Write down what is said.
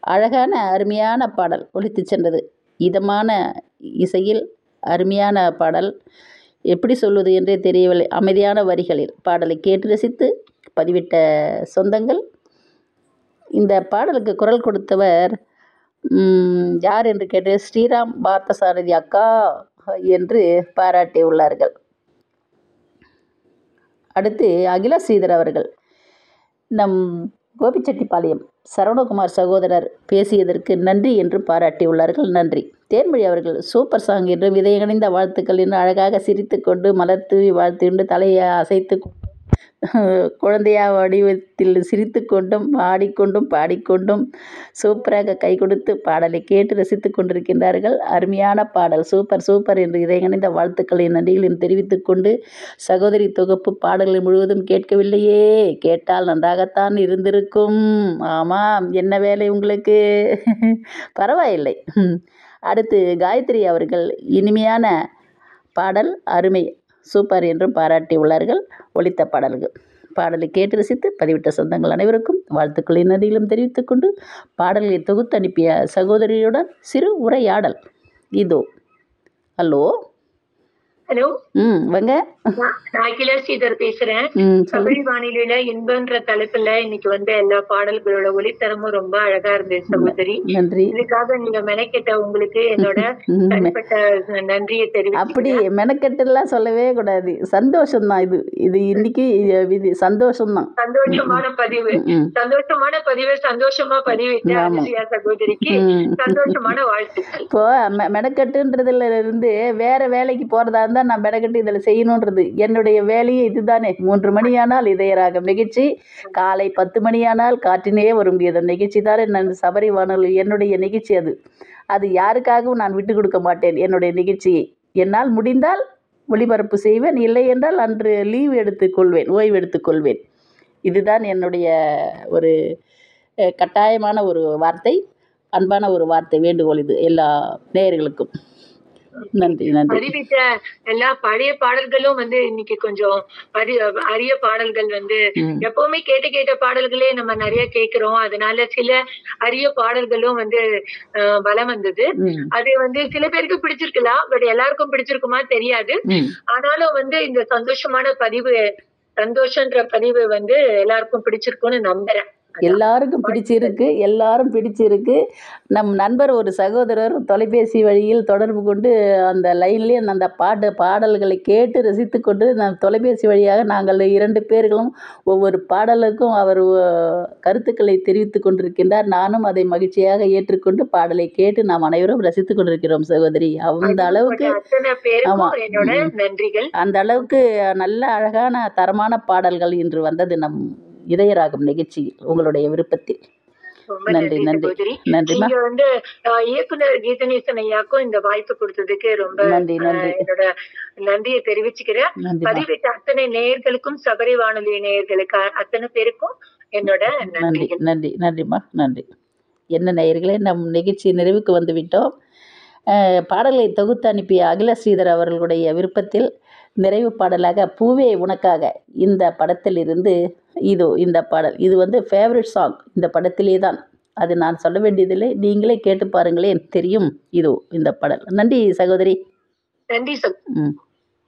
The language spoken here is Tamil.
அழகான அருமையான பாடல் ஒலித்து சென்றது இதமான இசையில் அருமையான பாடல் எப்படி சொல்வது என்றே தெரியவில்லை அமைதியான வரிகளில் பாடலை கேட்டு ரசித்து பதிவிட்ட சொந்தங்கள் இந்த பாடலுக்கு குரல் கொடுத்தவர் ம், யார் என்று கேட்டு ஸ்ரீராம் பார்த்தசாரதி அக்கா என்று பாராட்டி உள்ளார்கள் அடுத்து அகிலா ஸ்ரீதர் அவர்கள் நம் கோபிச்செட்டிப்பாளையம் சரவணகுமார் சகோதரர் பேசியதற்கு நன்றி என்று பாராட்டியுள்ளார்கள் நன்றி தேன்மொழி அவர்கள் சூப்பர் சாங் என்றும் இதயங்கணிந்த வாழ்த்துக்கள் என்று அழகாக சிரித்துக்கொண்டு மலர் தூவி வாழ்த்துண்டு தலையை அசைத்து குழந்தையா வடிவத்தில் சிரித்து கொண்டும் ஆடிக்கொண்டும் பாடிக்கொண்டும் சூப்பராக கை கொடுத்து பாடலை கேட்டு ரசித்து கொண்டிருக்கின்றார்கள் அருமையான பாடல் சூப்பர் சூப்பர் என்று இதயங்கணிந்த வாழ்த்துக்களை நன்றிகளையும் தெரிவித்துக் கொண்டு சகோதரி தொகுப்பு பாடல்களை முழுவதும் கேட்கவில்லையே கேட்டால் நன்றாகத்தான் இருந்திருக்கும் ஆமாம் என்ன வேலை உங்களுக்கு பரவாயில்லை அடுத்து காயத்ரி அவர்கள் இனிமையான பாடல் அருமை சூப்பர் என்றும் பாராட்டி உள்ளார்கள் ஒலித்த பாடல்கள் பாடலை கேட்டு ரசித்து பதிவிட்ட சொந்தங்கள் அனைவருக்கும் வாழ்த்துக்களை நன்றிகளும் தெரிவித்துக் கொண்டு பாடல்களை தொகுத்து அனுப்பிய சகோதரியுடன் சிறு உரையாடல் இதோ ஹலோ ஹலோ ம் வாங்க நான் நான் அகிலா ஸ்ரீதர் பேசுறேன் ம் சொல்லுங்க தமிழ் வானிலையில இன்பன்ற தலைப்புல இன்னைக்கு வந்து எல்லா பாடல்களோட ஒளித்தரமும் ரொம்ப அழகா இருந்தது சகோதரி நன்றி இதுக்காக நீங்க மெனக்கெட்ட உங்களுக்கு என்னோட ம், தனிப்பட்ட நன்றியை அப்படி தெரிவிச்சுக்கிறேன் மெனக்கெட்டுலாம் சொல்லவே கூடாது சந்தோஷம்தான் இது இது இன்னைக்கு இது சந்தோஷம்தான் சந்தோஷமான பதிவு ம், சந்தோஷமான பதிவை சந்தோஷமா பதிவிட்ட ஆமா. அனுசியா சகோதரிக்கு ம். சந்தோஷமான வாழ்த்துக்கள் இப்போ மெ மெனக்கட்டுன்றதுல இருந்து வேற வேலைக்கு போறதா இருந்தா நான் மெனக்கட்டு இதில் செய்யணுன்றது என்னுடைய வேலையே இதுதானே மூன்று மணியானால் இதயராகம் நிகழ்ச்சி காலை பத்து மணியானால் காற்றினே வரும் கீதம் நிகழ்ச்சி தானே நான் சபரி வானொலி என்னுடைய நிகழ்ச்சி அது அது யாருக்காகவும் நான் விட்டு கொடுக்க மாட்டேன் என்னுடைய நிகழ்ச்சியை என்னால் முடிந்தால் ஒளிபரப்பு செய்வேன் இல்லை என்றால் அன்று லீவ் எடுத்துக்கொள்வேன் ஓய்வு எடுத்துக்கொள்வேன் இதுதான் என்னுடைய ஒரு அஹ், கட்டாயமான ஒரு வார்த்தை அன்பான ஒரு வார்த்தை வேண்டுகோள் இது எல்லா நேயர்களுக்கும் நன்றி நன்றி பதிவிட்ட எல்லா பழைய பாடல்களும் வந்து இன்னைக்கு கொஞ்சம் பரி அரிய பாடல்கள் வந்து ம். எப்பவுமே கேட்ட கேட்ட பாடல்களே நம்ம நிறைய கேக்குறோம் அதனால சில அரிய பாடல்களும் வந்து அஹ், வலம் வந்தது ம் அது வந்து சில பேருக்கு பிடிச்சிருக்கலாம் பட் எல்லாருக்கும் பிடிச்சிருக்குமா தெரியாது ம் ஆனாலும் வந்து இந்த சந்தோஷமான பதிவு சந்தோஷன்ற பதிவு வந்து எல்லாருக்கும் பிடிச்சிருக்கும்னு நம்புறேன் எல்லாருக்கும் பிடிச்சிருக்கு எல்லாரும் பிடிச்சிருக்கு நம் நண்பர் ஒரு சகோதரர் தொலைபேசி வழியில் தொடர்பு கொண்டு அந்த லைன்லேயே அந்த பாட்டு பாடல்களை கேட்டு ரசித்து கொண்டு நான் தொலைபேசி வழியாக நாங்கள் இரண்டு பேர்களும் ஒவ்வொரு பாடலுக்கும் அவர் அஹ், கருத்துக்களை தெரிவித்து கொண்டிருக்கின்றார் நானும் அதை மகிழ்ச்சியாக ஏற்றுக்கொண்டு பாடலை கேட்டு நாம் அனைவரும் ரசித்து கொண்டிருக்கிறோம் சகோதரி அந்த அளவுக்கு அத்தனை ஆமா. பேருக்கும் என்னோட ம். நன்றிகள் அந்த அளவுக்கு நல்ல அழகான தரமான பாடல்கள் இன்று வந்தது நம் இதயராகம் நிகழ்ச்சியில் உங்களுடைய விருப்பத்தில் ரொம்ப நன்றி நன்றி நன்றி சகோதரி நன்றிம்மா நீங்க வந்து அஹ், இயக்குனர் கீதநேசன் ஐயாக்கும் இந்த வாய்ப்பு கொடுத்ததுக்கு ரொம்ப நன்றி நன்றி அஹ், என்னோட நன்றியை தெரிவிச்சுக்கிறேன் நன்றிம்மா பதிவிட்ட அத்தனை நேயர்களுக்கும் சபரி வானொலி நேயர்களுக்கு அ- அத்தனை பேருக்கும் என்னோட நன்றி நன்றிகள் நன்றி நன்றிம்மா நன்றி என்ன நேயர்களே நம் நிகழ்ச்சி நிறைவுக்கு வந்து விட்டோம் அஹ், பாடல்களை தொகுத்து அனுப்பிய அகில ஸ்ரீதர் அவர்களுடைய விருப்பத்தில் நிறைவு பாடலாக பூவே உனக்காக இந்த படத்தில் இருந்து இதோ இந்த பாடல் இது வந்து ஃபேவரட் சாங் இந்த படத்திலே தான் அது நான் சொல்ல வேண்டியதில்லை நீங்களே கேட்டு பாருங்களேன் தெரியும் இதோ இந்த பாடல் நன்றி சகோதரி நன்றி சகோ ம்